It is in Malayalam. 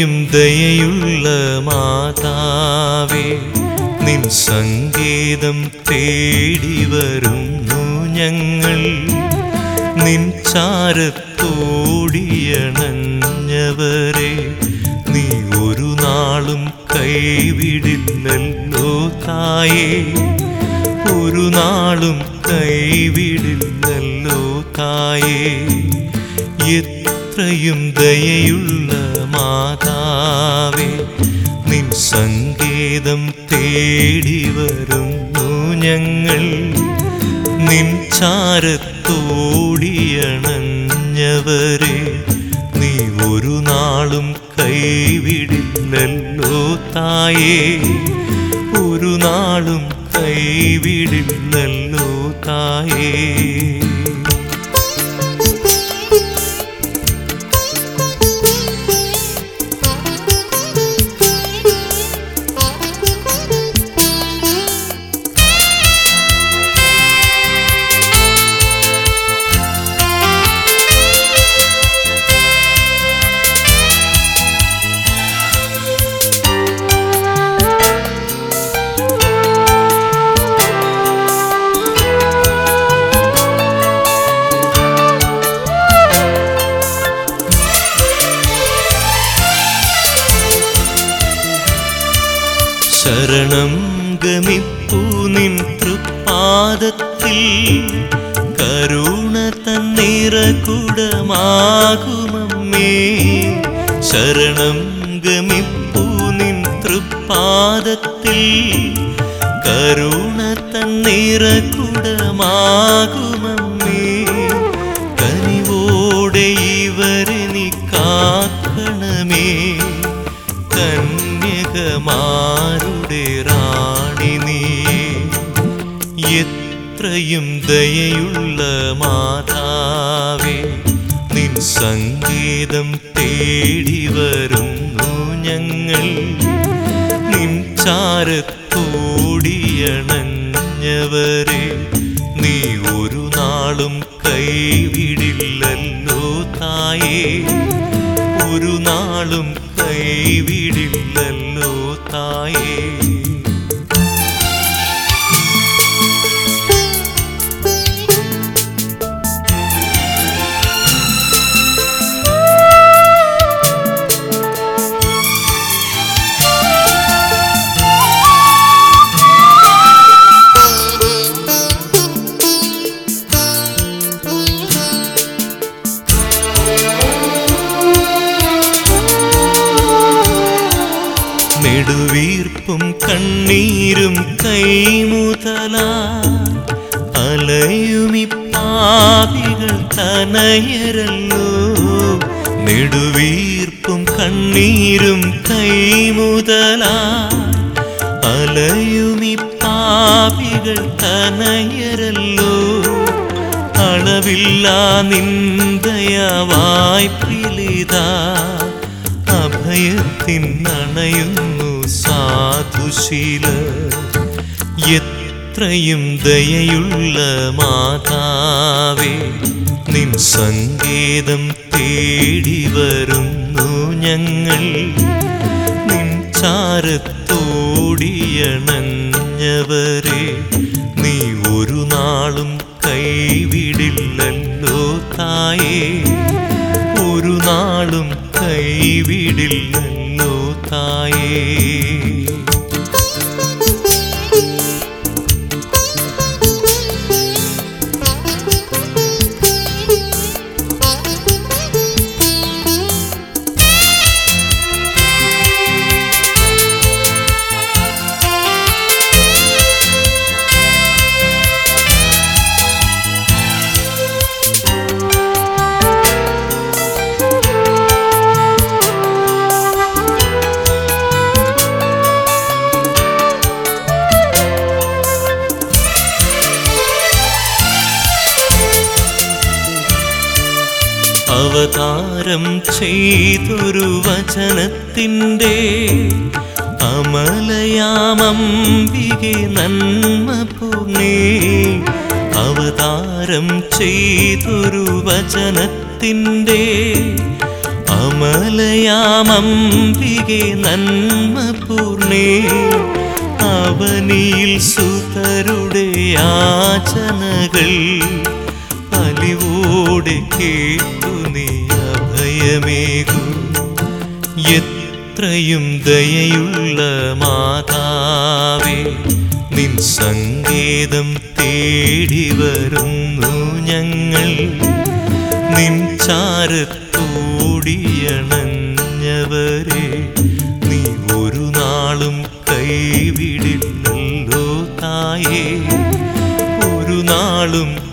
എത്രയും ദയയുള്ള മാതാവേ നിൻ സങ്കേതം തേടി വരുന്നു ഞങ്ങൾ നിൻ ചാരത്തോടിയണഞ്ഞവരെ നീ ഒരു നാളും കൈവിടില്ലല്ലോ തായേ ഒരു നാളും കൈവിടില്ലല്ലോ തായേ എത്രയും ദയയുള്ള മാതാവേ നിൻ സങ്കേതം തേടി വരുന്നു ഞങ്ങൾ നിൻ ചാരത്തോടിയണഞ്ഞവരെ നീ ഒരു നാളും കൈവിടില്ലല്ലോ തായേ ഒരു നാളും കൈവിടില്ലല്ലോ തായേ ശരണം ഗമിപ്പൂ നിൻ തൃപ്പാദത്തിൽ കരുണ തന്നിറകുടമാകുമമ്മേ ശരണം ഗമിപ്പൂ നിൻ തൃപ്പാദത്തിൽ കരുണ തന്നിറകുടമാകുമമ്മേ കനിവോടെ ഇവരെ നീ കാക്കണമേ കന്യകമാരുടെ റാണി നീ എത്രയും ദയയുള്ള മാതാവേ നിൻ സംഗീതം തേടി വരുന്നു ഞങ്ങൾ നിൻ ചാരത്തോടിയണഞ്ഞവരെ നീ ഒരു നാളും കൈവിടില്ലല്ലോ തായേ ഒരു നാളും കൈവിടില്ലല്ലോ തായേ നെടുവീർപ്പും കണ്ണീരും കൈമുതല അലയുമി പാപികൾ തനയരല്ലോ നെടുവീർപ്പും കണ്ണീരും കൈമുതല അലയുമി പാപികൾ തനയരല്ലോ അളവില്ല നിന്ദയവായ് പ്രിലിത അഭയത്തിൻ അണയുന്നു സാധുശീല എത്രയും ദയയുള്ള മാതാവേ നിൻ സങ്കേതം തേടി വരുന്നു ഞങ്ങൾ നിൻ ചാരത്തോടിയണഞ്ഞവരെ നീ ഒരു നാളും കൈവിടില്ലല്ലോ തായേ ഒരു നാളും കൈവിടില്ലല്ലോ തായേ അവതാരം ചെയ്തൊരു വചനത്തിൻ്റെ അമലയാമംബികെ നന്മ പൂർണേ അവതാരം ചെയ്തൊരു വചനത്തിൻ്റെ അമലയാമംബികെ നന്മ പൂർണേ അവനിയിൽ സുതരുടെ യാചനകൾ അലിവോടെ കേട്ടു നീ അഭയമേകൂ എത്രയും ദയയുള്ള മാതാവേ നിൻ സങ്കേതം തേടി വരുന്നു ഞങ്ങൾ നിൻ ചാരത്തോടിയണഞ്ഞവരെ നീ ഒരു നാളും കൈവിടില്ലല്ലോ തായേ ഒരു നാളും